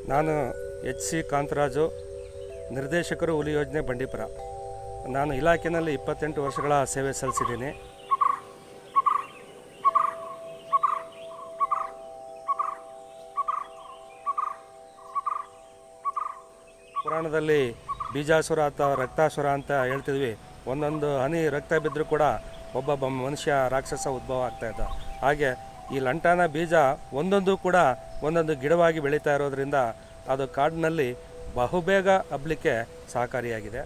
ನಾನು H C Kantharaju ನಿರ್ದೇಶಕರು ಹುಲಿ ಯೋಜನೆ ಬಂಡೀಪುರ ನಾನು ಇಲಾಖೆಯಲ್ಲಿ ಇಪ್ಪತ್ತೆಂಟು ವರ್ಷಗಳ ಸೇವೆ ಸಲ್ಲಿಸಿದ್ದೀನಿ ಪುರಾಣದಲ್ಲಿ ಬೀಜಾಸುರ ಅಥವಾ ರಕ್ತಾಸುರ ಅಂತ ಹೇಳ್ತಿದ್ವಿ ಒಂದೊಂದು ಹನಿ ರಕ್ತ ಬಿದ್ದರೂ ಕೂಡ ಒಬ್ಬೊಬ್ಬ ಮನುಷ್ಯ ರಾಕ್ಷಸ ಉದ್ಭವ ಆಗ್ತಾ ಇದ್ದ ಹಾಗೆ ಈ ಲಂಟಾನ ಬೀಜ ಒಂದೊಂದು ಕೂಡ ಒಂದೊಂದು ಗಿಡವಾಗಿ ಬೆಳೀತಾ ಇರೋದ್ರಿಂದ ಅದು ಕಾಡಿನಲ್ಲಿ ಬಹುಬೇಗ ಹಬ್ಬಲಿಕ್ಕೆ ಸಹಕಾರಿಯಾಗಿದೆ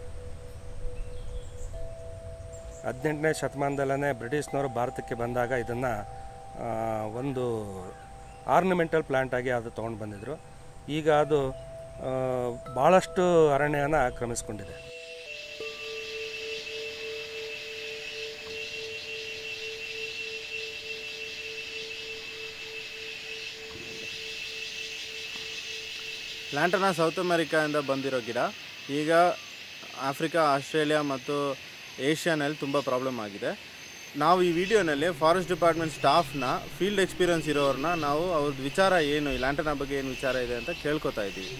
ಹದಿನೆಂಟನೇ ಶತಮಾನದಲ್ಲೇ ಬ್ರಿಟಿಷ್ನವರು ಭಾರತಕ್ಕೆ ಬಂದಾಗ ಇದನ್ನು ಒಂದು ಆರ್ನಮೆಂಟಲ್ ಪ್ಲಾಂಟ್ ಆಗಿ ಅದು ತೊಗೊಂಡು ಬಂದಿದ್ದರು ಈಗ ಅದು ಆ, ಭಾಳಷ್ಟು ಅರಣ್ಯನ ಆಕ್ರಮಿಸ್ಕೊಂಡಿದೆ ಲ್ಯಾಂಟನ ಸೌತ್ ಅಮೆರಿಕಾದಿಂದ ಬಂದಿರೋ ಗಿಡ ಈಗ ಆಫ್ರಿಕಾ ಆಸ್ಟ್ರೇಲಿಯಾ ಮತ್ತು ಏಷ್ಯಾನಲ್ಲಿ ತುಂಬ ಪ್ರಾಬ್ಲಮ್ ಆಗಿದೆ ನಾವು ಈ ವಿಡಿಯೋನಲ್ಲಿ ಫಾರೆಸ್ಟ್ ಡಿಪಾರ್ಟ್ಮೆಂಟ್ ಸ್ಟಾಫ್ನ ಫೀಲ್ಡ್ ಎಕ್ಸ್ಪೀರಿಯನ್ಸ್ ಇರೋರನ್ನ ನಾವು ಅವ್ರದ್ದು ವಿಚಾರ ಏನು ಈ ಲ್ಯಾಂಟನ ಬಗ್ಗೆ ಏನು ವಿಚಾರ ಇದೆ ಅಂತ ಕೇಳ್ಕೊತಾ ಇದ್ದೀವಿ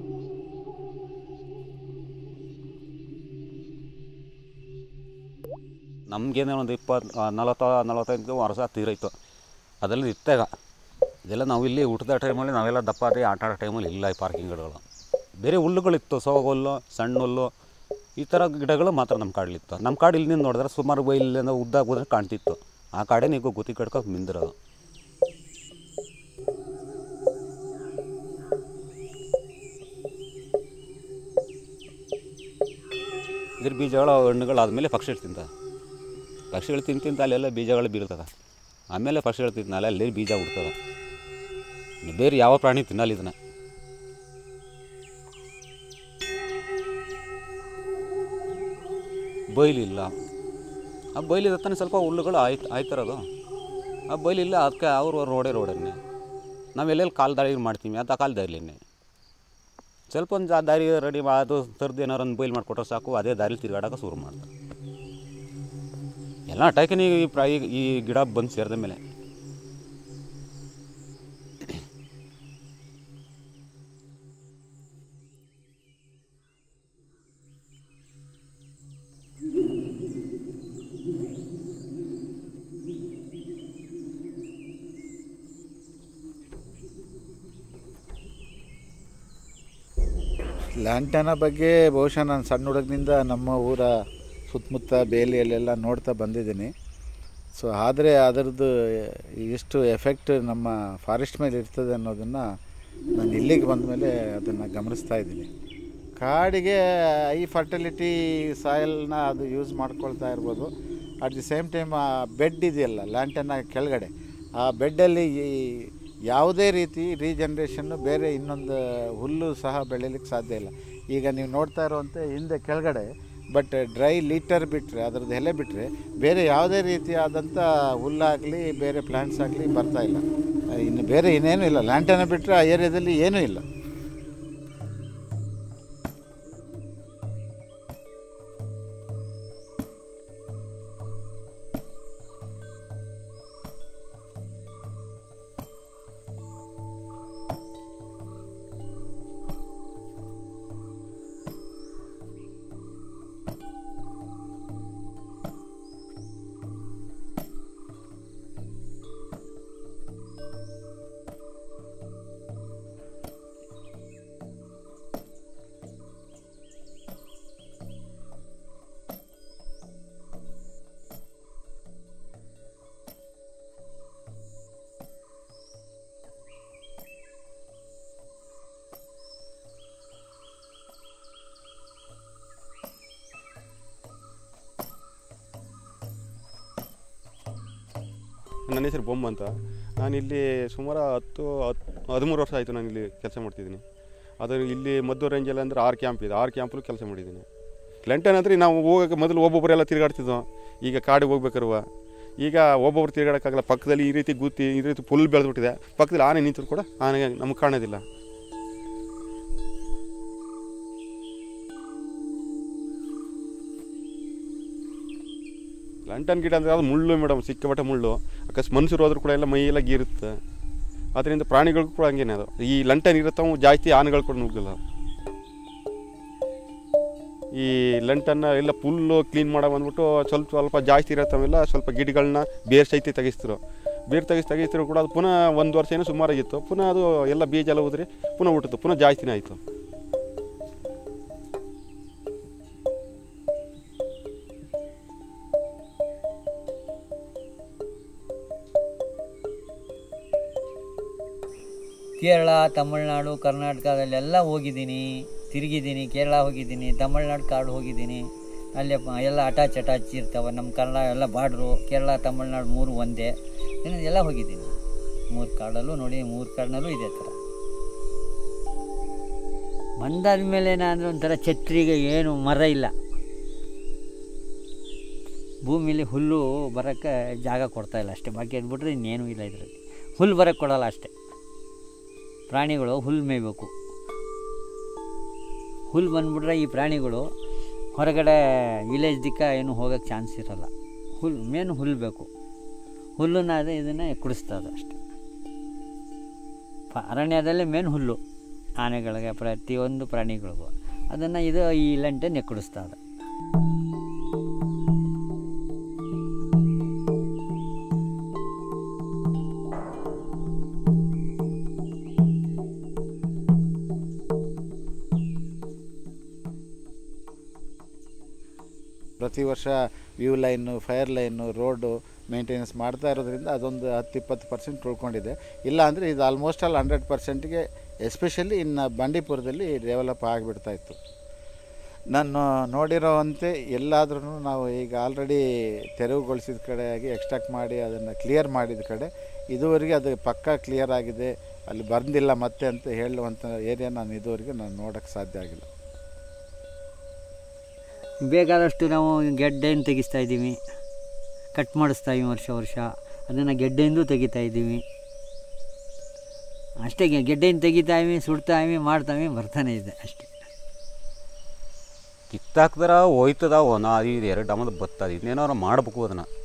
ನಮಗೇನೆ ಒಂದು ಇಪ್ಪತ್ತು ನಲವತ್ತು ನಲವತ್ತೈದು ವರ್ಷ ತೀರೈತು ಅದೆಲ್ಲ ಇತ್ತಾಗ ಇದೆಲ್ಲ ನಾವು ಇಲ್ಲಿ ಊಟದ ಟೈಮಲ್ಲಿ ನಾವೆಲ್ಲ ದಪ್ಪ ಆದಿ ಆಟ ಆಡೋ ಟೈಮಲ್ಲಿ ಇಲ್ಲ ಈ ಪಾರ್ಕಿಂಗ್ಗಳು ಬೇರೆ ಹುಲ್ಲುಗಳಿತ್ತು ಸೋಗುಲ್ಲು ಸಣ್ಣ ಹುಲ್ಲು ಈ ಥರ ಗಿಡಗಳು ಮಾತ್ರ ನಮ್ಮ ಕಾಡಲಿತ್ತು ನಮ್ಮ ಕಾಡು ಇಲ್ಲಿ ನೋಡಿದ್ರೆ ಸುಮಾರು ಇಲ್ಲಿಂದ ಉದ್ದ ಹೋದ್ರೆ ಕಾಣ್ತಿತ್ತು ಆ ಕಾಡೇ ನೀವು ಗುತ್ತಿ ಕಡ್ಕೊಂಡು ಮಿಂದಿರೋದು ಇದ್ರ ಬೀಜಗಳು ಹಣ್ಣುಗಳು ಆದಮೇಲೆ ಪಕ್ಷಿಗಳು ತಿಂತವೆ ಪಕ್ಷಿಗಳು ತಿಂದು ತಿಂತ ಅಲ್ಲೆಲ್ಲ ಬೀಜಗಳು ಬೀಳ್ತದೆ ಆಮೇಲೆ ಪಕ್ಷಿಗಳು ತಿಂತಲ್ಲ ಅಲ್ಲಿ ಬೀಜ ಹುಡ್ತದೆ ಇನ್ನು ಬೇರೆ ಯಾವ ಪ್ರಾಣಿ ತಿನ್ನಲ್ಲ ಇದನ್ನ ಬೈಲಿಲ್ಲ ಆ ಬೈಲಿದ ತಾನೇ ಸ್ವಲ್ಪ ಹುಲ್ಲುಗಳು ಆಯ್ತು ಆಯ್ತಿರೋದು ಆ ಬೈಲಿಲ್ಲ ಅದಕ್ಕೆ ಅವರು ರೋಡೇ ರೋಡನ್ನೇ ನಾವು ಎಲ್ಲೆಲ್ಲಿ ಕಾಲು ದಾರಿ ಮಾಡ್ತೀವಿ ಅದು ಆ ಕಾಲು ದಾರಿಲೇನೆ ಸ್ವಲ್ಪ ಒಂದು ಆ ದಾರಿ ರೆಡಿ ಅದು ತರ್ದು ಏನಾರು ಒಂದು ಬೈಲ್ ಮಾಡಿಕೊಟ್ರೆ ಸಾಕು ಅದೇ ದಾರಿಲಿ ತಿರುಗಾಡೋಕೆ ಶುರು ಮಾಡ್ತಾರೆ ಎಲ್ಲ ಅಟ್ಯಾಕಿನ ಈ ಪ್ರಾ ಈ- ಈ ಗಿಡ ಬಂದು ಸೇರಿದ ಮೇಲೆ ಲ್ಯಾಂಟನ ಬಗ್ಗೆ ಬಹುಶಃ ನಾನು ಸಣ್ಣ ಹುಡುಗನಿಂದ ನಮ್ಮ ಊರ ಸುತ್ತಮುತ್ತ ಬೇಲಿಯಲ್ಲೆಲ್ಲ ನೋಡ್ತಾ ಬಂದಿದ್ದೀನಿ ಸೊ ಆದರೆ ಅದರದ್ದು ಎಷ್ಟು ಎಫೆಕ್ಟ್ ನಮ್ಮ ಫಾರೆಸ್ಟ್ ಮೇಲೆ ಇರ್ತದೆ ಅನ್ನೋದನ್ನು ನಾನು ಇಲ್ಲಿಗೆ ಬಂದ ಮೇಲೆ ಅದನ್ನು ಗಮನಿಸ್ತಾ ಇದ್ದೀನಿ ಕಾಡಿಗೆ ಐ ಫರ್ಟಿಲಿಟಿ ಸಾಯಲ್ನ ಅದು ಯೂಸ್ ಮಾಡ್ಕೊಳ್ತಾ ಇರ್ಬೋದು ಅಟ್ ದಿ ಸೇಮ್ ಟೈಮ್ ಆ ಬೆಡ್ ಇದೆಯಲ್ಲ ಲ್ಯಾಂಟನ ಕೆಳಗಡೆ ಆ ಬೆಡ್ಡಲ್ಲಿ ಈ ಯಾವುದೇ ರೀತಿ ರೀಜನ್ರೇಷನ್ನು ಬೇರೆ ಇನ್ನೊಂದು ಹುಲ್ಲು ಸಹ ಬೆಳೀಲಿಕ್ಕೆ ಸಾಧ್ಯ ಇಲ್ಲ ಈಗ ನೀವು ನೋಡ್ತಾ ಇರುವಂತೆ ಹಿಂದೆ ಕೆಳಗಡೆ ಬಟ್ ಡ್ರೈ ಲೀಟರ್ ಬಿಟ್ಟರೆ ಅದರದ್ದು ಎಲೆ ಬಿಟ್ಟರೆ ಬೇರೆ ಯಾವುದೇ ರೀತಿಯಾದಂಥ ಹುಲ್ಲಾಗಲಿ ಬೇರೆ ಪ್ಲ್ಯಾಂಟ್ಸ್ ಆಗಲಿ ಬರ್ತಾ ಇಲ್ಲ ಇನ್ನು ಬೇರೆ ಇನ್ನೇನೂ ಇಲ್ಲ ಲ್ಯಾಂಟನ ಬಿಟ್ಟರೆ ಆ ಏರಿಯಾದಲ್ಲಿ ಏನೂ ಇಲ್ಲ ನನ್ನ ಹೆಸರು ಬೊಮ್ಮ ಅಂತ ನಾನಿಲ್ಲಿ ಸುಮಾರು ಹತ್ತು ಹತ್ತು ಹದಿಮೂರು ವರ್ಷ ಆಯಿತು ನಾನು ಇಲ್ಲಿ ಕೆಲಸ ಮಾಡ್ತಿದ್ದೀನಿ ಅದು ಇಲ್ಲಿ ಮದ್ದು ರೇಂಜಲ್ಲಿ ಅಂದರೆ ಆರು ಕ್ಯಾಂಪ್ ಇದೆ ಆರು ಕ್ಯಾಂಪಲ್ಲೂ ಕೆಲಸ ಮಾಡಿದ್ದೀನಿ ಲೆಂಟನ್ ಅಂದರೆ ನಾವು ಹೋಗೋಕೆ ಮೊದಲು ಒಬ್ಬೊಬ್ಬರೆಲ್ಲ ತಿರುಗಾಡ್ತಿದ್ದೋ ಈಗ ಕಾಡಿಗೆ ಹೋಗ್ಬೇಕಾರುವ ಈಗ ಒಬ್ಬೊಬ್ರು ತಿರುಗಾಡೋಕ್ಕಾಗಲ್ಲ ಪಕ್ಕದಲ್ಲಿ ಈ ರೀತಿ ಗುತ್ತಿ ಈ ರೀತಿ ಫುಲ್ ಬೆಳೆದ್ಬಿಟ್ಟಿದೆ ಪಕ್ಕದಲ್ಲಿ ಆನೆ ನಿಂತರು ಕೂಡ ಆನೆಗೆ ನಮಗೆ ಕಾಣೋದಿಲ್ಲ ಲಂಟನ್ ಗಿಡ ಅಂದರೆ ಅದು ಮುಳ್ಳು ಮೇಡಮ್ ಸಿಕ್ಕಾಪಟ್ಟೆ ಮುಳ್ಳು ಅಕಸ್ಮಾತ್ ಮನುಷ್ಯರು ಹೋದ್ರೂ ಕೂಡ ಎಲ್ಲ ಮೈಯೆಲ್ಲ ಗೀರುತ್ತೆ ಅದರಿಂದ ಪ್ರಾಣಿಗಳಿಗೂ ಕೂಡ ಹಂಗೇನೆ ಅದು ಈ ಲಂಟನ್ ಇರುತ್ತವು ಜಾಸ್ತಿ ಆನೆಗಳು ಕೂಡ ನುಗ್ಗಲ್ಲ ಈ ಲಂಟನ್ನ ಎಲ್ಲ ಫುಲ್ಲು ಕ್ಲೀನ್ ಮಾಡೋ ಬಂದ್ಬಿಟ್ಟು ಸ್ವಲ್ಪ ಸ್ವಲ್ಪ ಜಾಸ್ತಿ ಇರತ್ತವೆಲ್ಲ ಸ್ವಲ್ಪ ಗಿಡಗಳನ್ನ ಬೇರ್ ಸಹಿತ ತೆಗಿಸ್ತಿರು ಬೇರ್ ತೆಗಿಸ್ ತೆಗಿಸ್ತಿರು ಕೂಡ ಅದು ಪುನಃ ಒಂದು ವರ್ಷ ಏನೋ ಸುಮಾರಾಗಿತ್ತು ಪುನಃ ಅದು ಎಲ್ಲ ಬೀಜ ಎಲ್ಲ ಉದ್ರಿ ಪುನಃ ಹುಟ್ಟಿತು ಪುನಃ ಜಾಸ್ತಿನೇ ಆಯಿತು ಕೇರಳ ತಮಿಳ್ನಾಡು ಕರ್ನಾಟಕದಲ್ಲೆಲ್ಲ ಹೋಗಿದ್ದೀನಿ ತಿರುಗಿದ್ದೀನಿ ಕೇರಳ ಹೋಗಿದ್ದೀನಿ ತಮಿಳ್ನಾಡು ಕಾಡು ಹೋಗಿದ್ದೀನಿ ಅಲ್ಲಿ ಪ- ಎಲ್ಲ ಅಟ್ಯಾಚ್ ಅಟ್ಯಾಚ್ ಇರ್ತಾವೆ ನಮ್ಮ ಕನ್ನಡ ಎಲ್ಲ ಬಾರ್ಡ್ರು ಕೇರಳ ತಮಿಳ್ನಾಡು ಮೂರು ಒಂದೇ ಇನ್ನು ಎಲ್ಲ ಹೋಗಿದ್ದೀನಿ ಮೂರು ಕಾಡಲ್ಲೂ ನೋಡಿ ಮೂರು ಕಾಡಿನಲ್ಲೂ ಇದೇ ಥರ ಬಂದಾದ ಮೇಲೆ ಏನಾದರೂ ಒಂಥರ ಛತ್ರಿಗೆ ಏನು ಮರ ಇಲ್ಲ ಭೂಮಿಲಿ ಹುಲ್ಲು ಬರೋಕ್ಕೆ ಜಾಗ ಕೊಡ್ತಾ ಇಲ್ಲ ಅಷ್ಟೇ ಬಾಕಿ ಅಂದ್ಬಿಟ್ರೆ ಇನ್ನೇನೂ ಇಲ್ಲ ಇದರಲ್ಲಿ ಹುಲ್ಲು ಬರೋಕ್ಕೆ ಕೊಡಲ್ಲ ಅಷ್ಟೇ ಪ್ರಾಣಿಗಳು ಹುಲ್ಲು ಮೇಯ್ಬೇಕು ಹುಲ್ಲು ಬಂದ್ಬಿಟ್ರೆ ಈ ಪ್ರಾಣಿಗಳು ಹೊರಗಡೆ ವಿಲೇಜ್ ದಿಕ್ಕ ಏನು ಹೋಗೋಕ್ಕೆ ಚಾನ್ಸ್ ಇರಲ್ಲ ಹುಲ್ಲು ಮೇನ್ ಹುಲ್ಲು ಬೇಕು ಹುಲ್ಲನ್ನ ಅದೇ ಇದನ್ನೇ ಕುಡಿಸ್ತದೆ ಅಷ್ಟೆ ಪ- ಅರಣ್ಯದಲ್ಲೇ ಮೇನ್ ಹುಲ್ಲು ಆನೆಗಳಿಗೆ ಪ್ರತಿಯೊಂದು ಪ್ರಾಣಿಗಳಿಗೂ ಅದನ್ನು ಇದು ಈ ಲಂಟೆ ನೆಕ್ಕುಡಿಸ್ತದೆ ಪ್ರತಿ ವರ್ಷ view line fire line road maintenance ಮಾಡ್ತಾ ಇರೋದ್ರಿಂದ ಅದೊಂದು ಹತ್ತು ಇಪ್ಪತ್ತು ಪರ್ಸೆಂಟ್ ಉಳ್ಕೊಂಡಿದೆ ಇಲ್ಲ ಅಂದರೆ ಇದು ಆಲ್ಮೋಸ್ಟ್ ಆಲ್ ಹಂಡ್ರೆಡ್ ಪರ್ಸೆಂಟ್ಗೆ ಎಸ್ಪೆಷಲಿ ಇನ್ನು ಬಂಡೀಪುರದಲ್ಲಿ ಡೆವಲಪ್ ಆಗಿಬಿಡ್ತಾ ಇತ್ತು ನಾನು ನೋಡಿರೋವಂತೆ ಎಲ್ಲಾದ್ರೂ ನಾವು ಈಗ ಆಲ್ರೆಡಿ ತೆರವುಗೊಳಿಸಿದ ಕಡೆಯಾಗಿ ಎಕ್ಸ್ಟ್ರಾಕ್ಟ್ ಮಾಡಿ ಅದನ್ನು ಕ್ಲಿಯರ್ ಮಾಡಿದ ಕಡೆ ಇದುವರೆಗೆ ಅದು ಪಕ್ಕಾ ಕ್ಲಿಯರ್ ಆಗಿದೆ ಅಲ್ಲಿ ಬಂದಿಲ್ಲ ಮತ್ತೆ ಅಂತ ಹೇಳುವಂಥ ಏರಿಯಾ ನಾನು ಇದುವರೆಗೆ ನಾನು ನೋಡೋಕ್ಕೆ ಸಾಧ್ಯ ಆಗಿಲ್ಲ ಬೇಕಾದಷ್ಟು ನಾವು ಗೆಡ್ಡೆಯನ್ನು ತೆಗಿಸ್ತಾ ಇದ್ದೀವಿ ಕಟ್ ಮಾಡಿಸ್ತಾ ಇದ್ದೀವಿ ವರ್ಷ ವರ್ಷ ಅದನ್ನು ಗೆಡ್ಡೆಯಿಂದ ತೆಗಿತಾ ಇದ್ದೀವಿ ಅಷ್ಟೇ ಗೆ- ಗೆಡ್ಡೆಯಿಂದ ತೆಗಿತಾ ಇವಿ ಸುಡ್ತಾ ಇವಿ ಮಾಡ್ತಾ ಇವಿ ಬರ್ತಾನೆ ಇದೆ ಅಷ್ಟೇ ಕಿತ್ತಾಕ್ದಾರ ಹೋಯ್ತದ ನಾ ಇದು ಎರಡು ಡಮದ ಬತ್ತದ ಇನ್ನೇನಾರು ಮಾಡ್ಬೇಕು ಅದನ್ನು